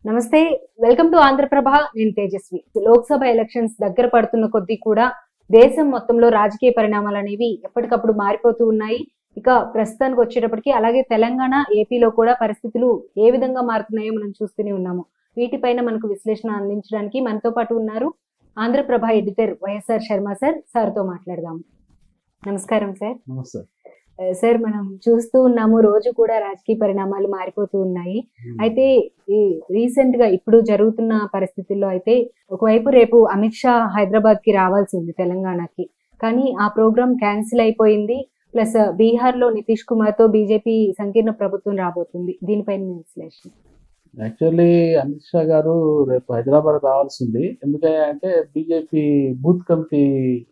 నమస్తే welcome to Andhraprabha నేను Tejaswi Lok Sabha elections దగ్గర పడుతున్న కొద్దీ కూడా దేశం మొత్తంలో రాజకీయ పరిణామాలు అనేవి ఎప్పటికప్పుడు మారిపోతూ ఉన్నాయి ఇక ప్రస్తుతానికి వచ్చేటప్పటికి అలాగే తెలంగాణ ఏపీలో కూడా పరిస్థితులు ఏ విధంగా మారుతున్నాయో మనం చూస్తూనే ఉన్నాము వీటిపైన మనకు విశ్లేషణ అందించడానికి మనతో పాటు ఉన్నారు Andhraprabha editor YSR Sharma sir సార్తో మాట్లాడదాము నమస్కారం సార్ నమస్తే ఆ, సార్ మనం చూస్తూ ఉన్నాము రోజు కూడా రాజకీయ పరిణామాలు మారిపోతూ ఉన్నాయి అయితే ఈ రీసెంట్ గా ఇప్పుడు జరుగుతున్న పరిస్థితుల్లో అయితే ఒకవైపు రేపు అమిత్ షా హైదరాబాద్ కి రావాల్సింది తెలంగాణకి కానీ ఆ ప్రోగ్రామ్ క్యాన్సిల్ అయిపోయింది ప్లస్ బీహార్ లో నితీష్ కుమార్ తో బీజేపీ సంకీర్ణ ప్రభుత్వం రాబోతుంది దీనిపైన మీ విశ్లేషణ యాక్చువల్లీ అమిత్ షా గారు రేపు హైదరాబాద్ రావాల్సింది ఎందుకంటే బీజేపీ బూత్ కమిటీ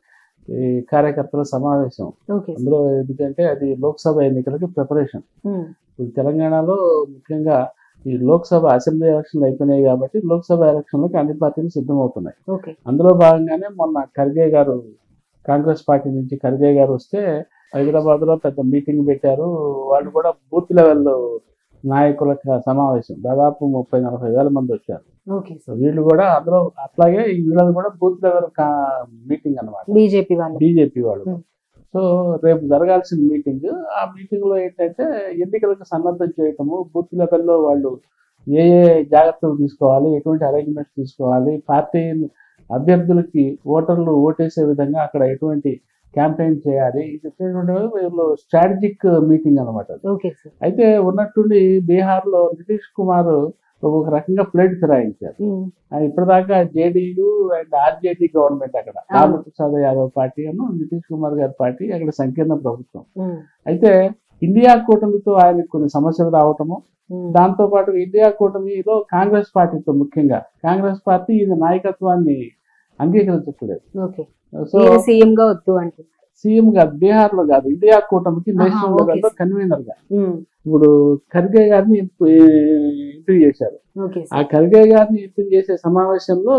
ఈ కార్యకర్తల సమావేశం ఓకే అందులో ఎందుకంటే అది లోక్సభ ఎన్నికలకి ప్రిపరేషన్ ఇప్పుడు తెలంగాణలో ముఖ్యంగా ఈ లోక్సభ అసెంబ్లీ ఎలక్షన్లు అయిపోయినాయి కాబట్టి లోక్సభ ఎలక్షన్లకు అన్ని పార్టీలు సిద్ధమవుతున్నాయి ఓకే అందులో భాగంగానే మొన్న ఖర్గే గారు కాంగ్రెస్ పార్టీ నుంచి ఖర్గే గారు వస్తే హైదరాబాద్ లో పెద్ద మీటింగ్ పెట్టారు వాళ్ళు కూడా బూత్ లెవెల్ నాయకుల క- సమావేశం దాదాపు ముప్పై నలభై వేల మంది వచ్చారు ఓకే సో వీళ్ళు కూడా అందులో అట్లాగే ఈ వీళ్ళది కూడా బూత్ లెవెల్ మీటింగ్ అన్నమాట బీజేపీ వాళ్ళు బీజేపీ వాళ్ళు Hmm. సో రేపు జరగాల్సిన మీటింగ్ ఆ మీటింగ్ లో ఏంటంటే ఎన్నికలకు సన్నద్ధం చేయటము బూత్ లెవెల్లో వాళ్ళు ఏ ఏ జాగ్రత్తలు తీసుకోవాలి ఎటువంటి అరేంజ్మెంట్స్ తీసుకోవాలి పార్టీ అభ్యర్థులకి ఓటర్లు ఓటేసే విధంగా అక్కడ ఎటువంటి క్యాంపెయిన్ చేయాలి ఇది వీళ్ళు స్ట్రాటజిక్ మీటింగ్ అనమాట ఓకే సార్ అయితే ఉన్నట్టుండి బీహార్లో నితీష్ కుమార్ ఒక రకంగా ప్లేట్ ఫిరాయించారు ఆయన ఇప్పటిదాకా జేడీయూ అండ్ ఆర్జేడీ గవర్నమెంట్ అక్కడ లాలూ ప్రసాద్ యాదవ్ పార్టీ అను నితీష్ కుమార్ గారి పార్టీ అక్కడ సంకీర్ణ ప్రభుత్వం అయితే ఇండియా కూటమితో ఆయనకు కొన్ని సమస్యలు రావటము దాంతో పాటు ఇండియా కూటమిలో కాంగ్రెస్ పార్టీతో ముఖ్యంగా కాంగ్రెస్ పార్టీ ఇది నాయకత్వాన్ని అంగీకరించట్లేదు ఓకే సో సీఎం గా వద్దు అంటున్నారు సీఎం కాదు బీహార్ లో కాదు ఇండియా కూటమికి నేషనల్ okay, లెవెల్లో sir. కన్వీనర్ గా ఇప్పుడు ఖర్గే గారిని ఎంపిక చేశారు ఓకే ఆ సార్ ఖర్గే గారిని ఎంపిక చేసే సమావేశంలో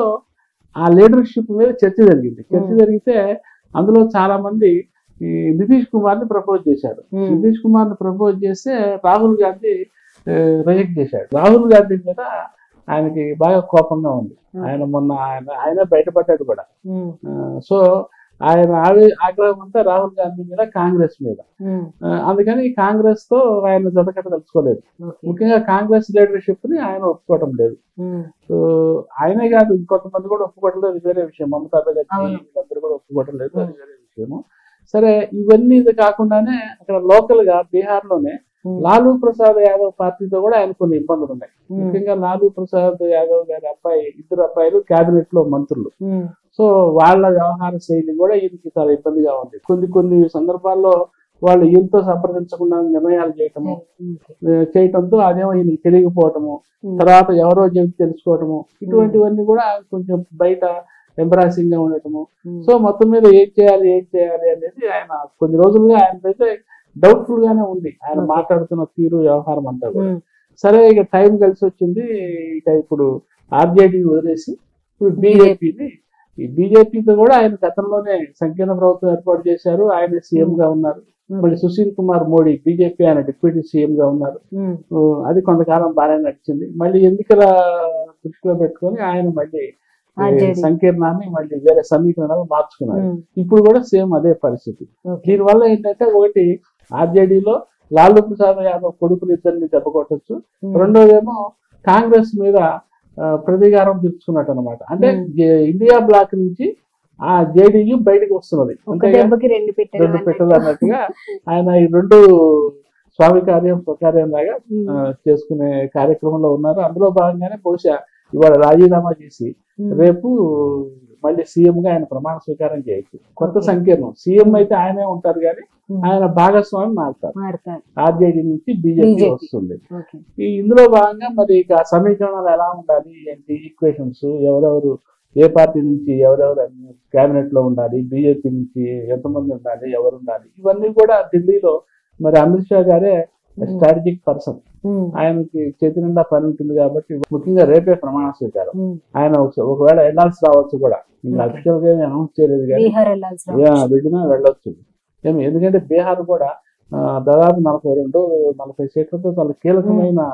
ఆ లీడర్షిప్ మీద చర్చ జరిగింది చర్చ Hmm. జరిగితే అందులో చాలా మంది ఈ నితీష్ కుమార్ ని ప్రపోజ్ చేశారు నితీష్ కుమార్ ని ప్రపోజ్ చేస్తే రాహుల్ గాంధీ రిజెక్ట్ చేశాడు రాహుల్ గాంధీ మీద ఆయనకి బాగా కోపంగా ఉంది ఆయన మొన్న ఆయన ఆయన బయటపడ్డాడు కూడా ఆ, సో ఆయన ఆవే ఆగ్రహం అంతా రాహుల్ గాంధీ మీద కాంగ్రెస్ మీద ఆ, అందుకని కాంగ్రెస్ తో ఆయన జతకట్ట తెలుసుకోలేదు ముఖ్యంగా కాంగ్రెస్ లీడర్షిప్ ని ఆయన ఒప్పుకోవటం లేదు సో ఆయనే కాదు ఇంకొంతమంది కూడా ఒప్పుకోవడం లేదు ఇది వేరే విషయం మమతా బెనర్జీ అవును. వీళ్ళందరూ కూడా ఒప్పుకోవడం లేదు అది వేరే విషయము సరే ఇవన్నీ ఇది కాకుండానే అక్కడ లోకల్ గా బీహార్ లోనే లాలూ ప్రసాద్ యాదవ్ పార్టీతో కూడా ఆయన కొన్ని ఇబ్బందులు ఉన్నాయి ముఖ్యంగా లాలూ ప్రసాద్ యాదవ్ గారి అబ్బాయి ఇద్దరు అబ్బాయిలు కేబినెట్ లో మంత్రులు సో వాళ్ళ వ్యవహార శైలి కూడా ఈయనకి చాలా ఇబ్బందిగా ఉంది కొన్ని కొన్ని సందర్భాల్లో వాళ్ళు ఈయనతో సంప్రదించకుండా నిర్ణయాలు చేయటము ఆ, చేయటంతో అదేమో ఈయనకి తెలియకపోవటము తర్వాత ఎవరో చెబితే తెలుసుకోవటము ఇటువంటివన్నీ కూడా కొంచెం బయట ఎంబరాసింగ్ గా ఉండటము సో మొత్తం మీద ఏం చేయాలి ఏం చేయాలి అనేది ఆయన కొన్ని రోజులుగా ఆయన అయితే డౌట్ఫుల్ గానే ఉంది ఆయన Okay. మాట్లాడుతున్న తీరు వ్యవహారం అంతా కూడా సరే ఇక టైం కలిసి వచ్చింది ఇక ఇప్పుడు ఆర్జేడీ వదిలేసి ఇప్పుడు బీజేపీని ఈ బీజేపీతో కూడా ఆయన గతంలోనే సంకీర్ణ ప్రభుత్వం ఏర్పాటు చేశారు ఆయన సీఎం గా ఉన్నారు మళ్ళీ సుశీల్ కుమార్ మోడీ బీజేపీ ఆయన డిప్యూటీ సీఎం గా ఉన్నారు ఓ, అది కొంతకాలం బాగానే నడిచింది మళ్ళీ ఎన్నికల దృష్టిలో పెట్టుకొని ఆయన మళ్ళీ ఏ, RJD. సంకీర్ణాన్ని మళ్ళీ వేరే సమీకరణాలు మార్చుకున్నారు ఇప్పుడు కూడా సేమ్ అదే పరిస్థితి దీనివల్ల ఏంటంటే ఒకటి ఆర్జేడీలో లాలూ ప్రసాద్ యాదవ్ కొడుకులు ఇద్దరిని దెబ్బ కొట్టచ్చు రెండోదేమో కాంగ్రెస్ మీద ఆ, ప్రతీకారం తీర్చుకున్నట్టు అనమాట అంటే Hmm. జే- ఇండియా బ్లాక్ నుంచి ఆ జేడీయూ బయటకు వస్తున్నది ఒక అంతేగా దెబ్బకి రెండు పెట్టెలు రెండు పెట్టెలు అన్నట్టుగా ఆయన ఈ రెండు స్వామి కార్యం స్వకార్యం లాగా ఆ, చేసుకునే కార్యక్రమంలో ఉన్నారు అందులో భాగంగానే బహుశా ఇవాళ రాజీనామా చేసి రేపు మళ్ళీ సీఎం గా ఆయన ప్రమాణ స్వీకారం చేయొచ్చు కొత్త Okay. సంకీర్ణం సీఎం అయితే ఆయనే ఉంటారు కానీ ఆయన భాగస్వామి మారుతారు మారుతారు ఆర్జేడీ నుంచి బీజేపీ BJP. వస్తుంది ఓకే ఈ ఇందులో భాగంగా మరి ఇక ఆ సమీకరణాలు ఎలా ఉండాలి ఏంటి ఈక్వేషన్స్ ఎవరెవరు ఏ పార్టీ నుంచి ఎవరెవరు కేబినెట్ లో ఉండాలి బీజేపీ నుంచి ఎంతమంది ఉండాలి ఎవరు ఉండాలి ఇవన్నీ కూడా ఢిల్లీలో మరి అమిత్ షా గారే స్ట్రాటజిక్ పర్సన్ ఆయనకి చేతి నిండా పని ఉంటుంది కాబట్టి ముఖ్యంగా రేపే ప్రమాణ స్వీకారం ఆయన ఒక- ఒకవేళ వెళ్ళాల్సి రావచ్చు కూడా ఇంకా Okay. అఫీషియల్ గా ఏమీ అనౌన్స్ చేయలేదు కానీ బీహార్ వెళ్ళాల్సిన యా, వెళ్ళినా వెళ్ళొచ్చు ఏమి ఎందుకంటే బీహార్ కూడా ఆ, దాదాపు నలభై రెండు నలభై సీట్లతో చాలా కీలకమైన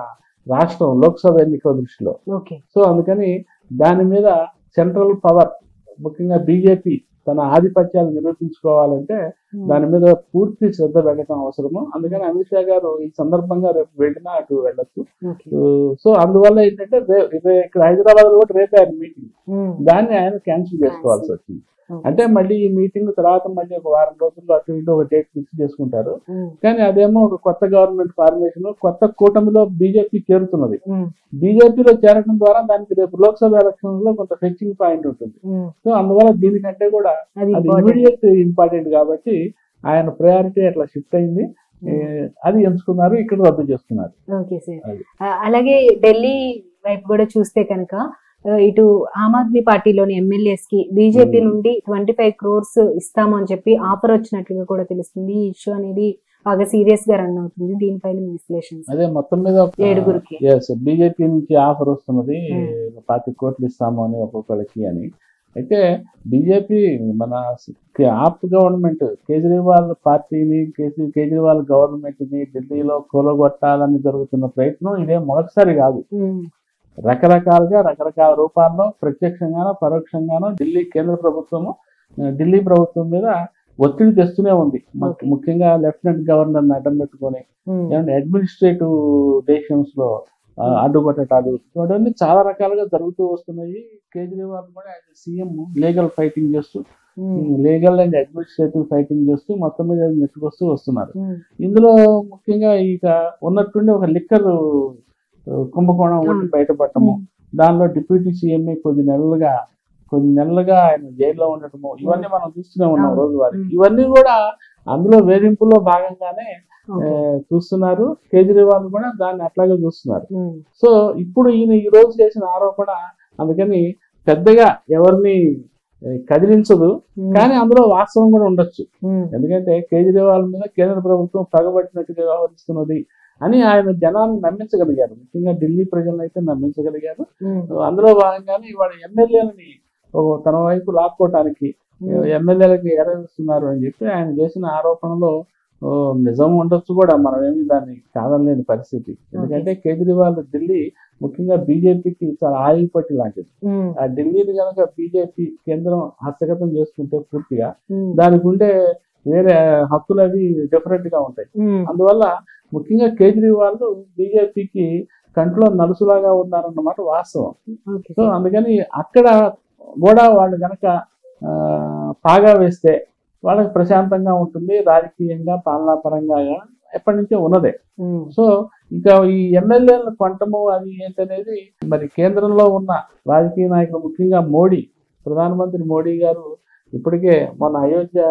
రాష్ట్రం లోక్సభ ఎన్నికల దృష్టిలో ఓకే సో అందుకని దాని మీద సెంట్రల్ పవర్ ముఖ్యంగా బీజేపీ తన ఆధిపత్యాన్ని నిరూపించుకోవాలంటే దాని మీద పూర్తి శ్రద్ధ పెట్టడం అవసరము అందుకని అమిత్ షా గారు ఈ సందర్భంగా రేపు వెళ్ళినా అటు వెళ్ళొచ్చు ఓకే సో అందువల్ల ఏంటంటే రే- రే- ఇక్కడ హైదరాబాద్ లో కూడా రేపే ఆయన మీటింగ్ దాన్ని ఆయన క్యాన్సిల్ చేసుకోవాల్సి వచ్చింది అంటే మళ్ళీ ఈ మీటింగ్ తర్వాత మళ్ళీ ఒక వారం రోజుల్లో అటు ఇటు ఒక డేట్ ఫిక్స్ చేసుకుంటారు కానీ అదేమో ఒక కొత్త గవర్నమెంట్ ఫార్మేషన్ కొత్త కూటమిలో బీజేపీ చేరుతున్నది బీజేపీలో చేరడం ద్వారా దానికి రేపు లోక్సభ ఎలక్షన్ లో కొంత ఫెచ్చింగ్ పాయింట్ ఉంటుంది సో అందువల్ల దీనికంటే కూడా అది అది important. ఇమీడియట్ ఇంపార్టెంట్ కాబట్టి ఆయన ప్రయారిటీ అట్లా షిఫ్ట్ అయింది ఏ, అది ఎంచుకున్నారు ఇక్కడ రద్దు చేసుకున్నారు ఓకే సార్ అది. ఆ, అలాగే ఢిల్లీ వైపు కూడా చూస్తే కనుక ఆ, ఇటు ఆమ్ ఆద్మీ పార్టీలోని ఎమ్మెల్యేస్ కి బీజేపీ Hmm. నుండి ట్వంటీ ఫైవ్ క్రోర్స్ ఇస్తాము అని చెప్పి ఆఫర్ వచ్చినట్లుగా కూడా తెలుస్తుంది ఈ ఇష్యూ అనేది బాగా సీరియస్ గా రన్ అవుతుంది దీనిపైన మీ విశ్లేషణ సార్. అదే మొత్తం మీద ఏడుగురికి. ఎస్ బీజేపీ నుంచి ఆఫర్ వస్తున్నది Hmm. పాతి కోట్లు ఇస్తాము అని ఒక్కొక్కరికి అని అయితే బీజేపీ మన ఆప్ గవర్నమెంట్ కేజ్రీవాల్ పార్టీని కేజ్రీ కేజ్రీవాల్ గవర్నమెంట్ ని ఢిల్లీలో కూలగొట్టాలని జరుగుతున్న ప్రయత్నం ఇదే మొదటిసారి కాదు ఉమ్, రకరకాలుగా రకరకాల రూపాల్లో ప్రత్యక్షంగానో పరోక్షంగానో ఢిల్లీ కేంద్ర ప్రభుత్వము ఆ, ఢిల్లీ ప్రభుత్వం మీద ఒత్తిడి తెస్తూనే ఉంది ము- Okay. ముఖ్యంగా లెఫ్టినెంట్ గవర్నర్ అడ్డం పెట్టుకొని ఉమ్, ఏమంటే అడ్మినిస్ట్రేటివ్ డెసిషన్స్ లో ఆ, అడ్డుపట్టటాలు ఇవన్నీ చాలా రకాలుగా జరుగుతూ వస్తున్నాయి కేజ్రీవాల్ కూడా సీఎం లీగల్ ఫైటింగ్ చేస్తూ um, legal and administrative fighting చేస్తూ మొత్తం మీద నెట్టుకొస్తూ వస్తున్నారు ఉమ్, ఇందులో ముఖ్యంగా ఇక ఉన్నట్టుండి ఒక లిక్కర్ కుంభకోణం ఒకటి అవును. బయటపడటము ఉమ్, దానిలో డిప్యూటీ సీఎంఏ కొద్ది నెలలుగా కొన్ని నెలలుగా ఆయన జైల్లో ఉండటము ఇవన్నీ మనం చూస్తూనే ఉన్నాం అవును. రోజువారీ ఉమ్. ఇవన్నీ కూడా అందులో వేధింపులో భాగంగానే ఆ, ఓకే. చూస్తున్నారు కేజ్రీవాల్ కూడా దాన్ని అట్లాగే చూస్తున్నారు ఉమ్, సో ఇప్పుడు ఈయన ఈ రోజు చేసిన ఆరోపణ అందుకని పెద్దగా ఎవరిని ఏ, కదిలించదు ఉమ్, కానీ అందులో వాస్తవం కూడా ఉండొచ్చు ఉమ్, ఎందుకంటే కేజ్రీవాల్ మీద కేంద్ర ప్రభుత్వం పగబట్టినట్టుగా వ్యవహరిస్తున్నది అని ఆయన జనాన్ని నమ్మించగలిగారు ముఖ్యంగా ఢిల్లీ ప్రజలను అయితే నమ్మించగలిగారు ఉమ్, అందులో భాగంగానే ఇవాళ ఎమ్మెల్యేలని తన వైపు లాక్కోవటానికి ఉమ్, ఎమ్మెల్యేలకి ఎరవేస్తున్నారు అని చెప్పి ఆయన చేసిన ఆరోపణలో ఓ, నిజం ఉండొచ్చు కూడా మనం ఏమి దాన్ని కాదనలేని పరిస్థితి ఎందుకంటే కేజ్రీవాల్ ఢిల్లీ ముఖ్యంగా బీజేపీకి చాలా ఆయువు పట్టి లాంటిది ఉమ్, ఆ ఢిల్లీని కనుక బీజేపీ కేంద్రం హస్తగతం చేసుకుంటే పూర్తిగా ఉమ్, దానికి ఉండే వేరే హక్కులు అవి డిఫరెంట్ గా ఉంటాయి ఉమ్, అందువల్ల ముఖ్యంగా కేజ్రీవాల్ బీజేపీకి కంట్లో నలుసులాగా ఉన్నారన్నమాట వాస్తవం ఓకే సో సార్. అందుకని అక్కడ కూడా వాళ్ళు కనుక ఆ, పాగా వేస్తే వాళ్ళకి ప్రశాంతంగా ఉంటుంది రాజకీయంగా పాలనాపరంగా ఎప్పటి నుంచో ఉన్నదే ఉమ్, సో ఇంకా ఈ ఎమ్మెల్యేలను కొనటము అది ఏంటనేది మరి కేంద్రంలో ఉన్న రాజకీయ నాయకులు ముఖ్యంగా మోడీ ప్రధానమంత్రి మోడీ గారు ఇప్పటికే మన అయోధ్య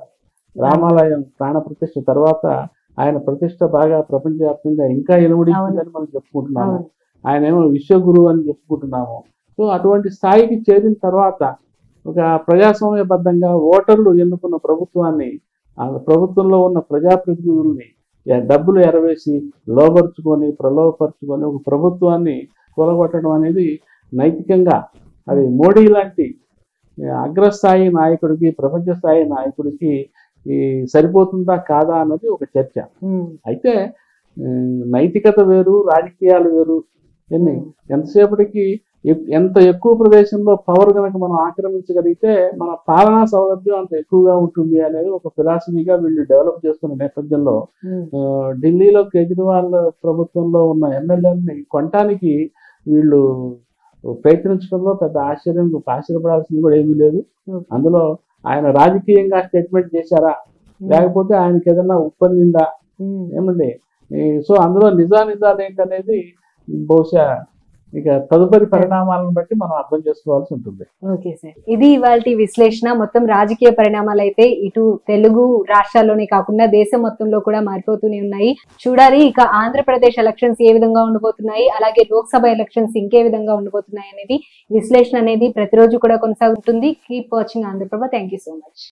రామాలయం ప్రాణ ప్రతిష్ఠ తర్వాత ఆయన ప్రతిష్ట బాగా ప్రపంచవ్యాప్తంగా ఇంకా ఇనుముడిందని మనం చెప్పుకుంటున్నాము అవును. ఆయన ఏమో విశ్వగురు అని చెప్పుకుంటున్నాము సో అటువంటి స్థాయికి చేరిన తర్వాత ఒక ప్రజాస్వామ్యబద్ధంగా ఓటర్లు ఎన్నుకున్న ప్రభుత్వాన్ని ఆ ప్రభుత్వంలో ఉన్న ప్రజాప్రతినిధుల్ని ఎ- డబ్బులు ఎరవేసి లోపరుచుకొని ప్రలోభపరుచుకొని ఒక ప్రభుత్వాన్ని కూలగొట్టడం అనేది నైతికంగా అది మోడీ లాంటి ఏ, అగ్రస్థాయి నాయకుడికి ప్రపంచ స్థాయి నాయకుడికి ఈ సరిపోతుందా కాదా అన్నది ఒక చర్చ ఉమ్, అయితే ఉమ్, నైతికత వేరు రాజకీయాలు వేరు ఎన్ని ఉమ్, ఎంతసేపటికి ఎక్- ఎంత ఎక్కువ ప్రదేశంలో పవర్ కనుక మనం ఆక్రమించగలిగితే మన పాలనా సౌలభ్యం అంత ఎక్కువగా ఉంటుంది అనేది ఒక ఫిలాసఫీగా వీళ్ళు డెవలప్ చేస్తున్న నేపథ్యంలో ఉమ్, ఆ, ఢిల్లీలో కేజ్రీవాల్ ప్రభుత్వంలో ఉన్న ఎమ్మెల్యేలని కొనటానికి వీళ్ళు ప్రయత్నించడంలో పెద్ద ఆశ్చర్యం ఆశ్చర్యపడాల్సింది కూడా ఏమీ లేదు ఓకే. అందులో ఆయన రాజకీయంగా స్టేట్మెంట్ చేశారా లేకపోతే ఆయనకి ఏదైనా ఒప్పందిందా ఉమ్. ఏమండి ఈ సో అందులో నిజానిజాలు ఏంటనేది బహుశా ఇక తదుపరి పరిణామాలను బట్టి మనం అర్థం చేసుకోవాల్సి ఉంటుంది ఓకే సార్ ఇది ఇవాళ విశ్లేషణ మొత్తం రాజకీయ పరిణామాలు అయితే ఇటు తెలుగు రాష్ట్రాల్లోనే కాకుండా దేశం మొత్తంలో కూడా మారిపోతూనే ఉన్నాయి చూడాలి ఇక ఆంధ్రప్రదేశ్ ఎలక్షన్స్ ఏ విధంగా ఉండబోతున్నాయి అలాగే లోక్సభ ఎలక్షన్స్ ఇంకే విధంగా ఉండబోతున్నాయి అనేది విశ్లేషణ అనేది ప్రతిరోజు కూడా కొనసాగుతుంది keep watching Andhraprabha thank you so much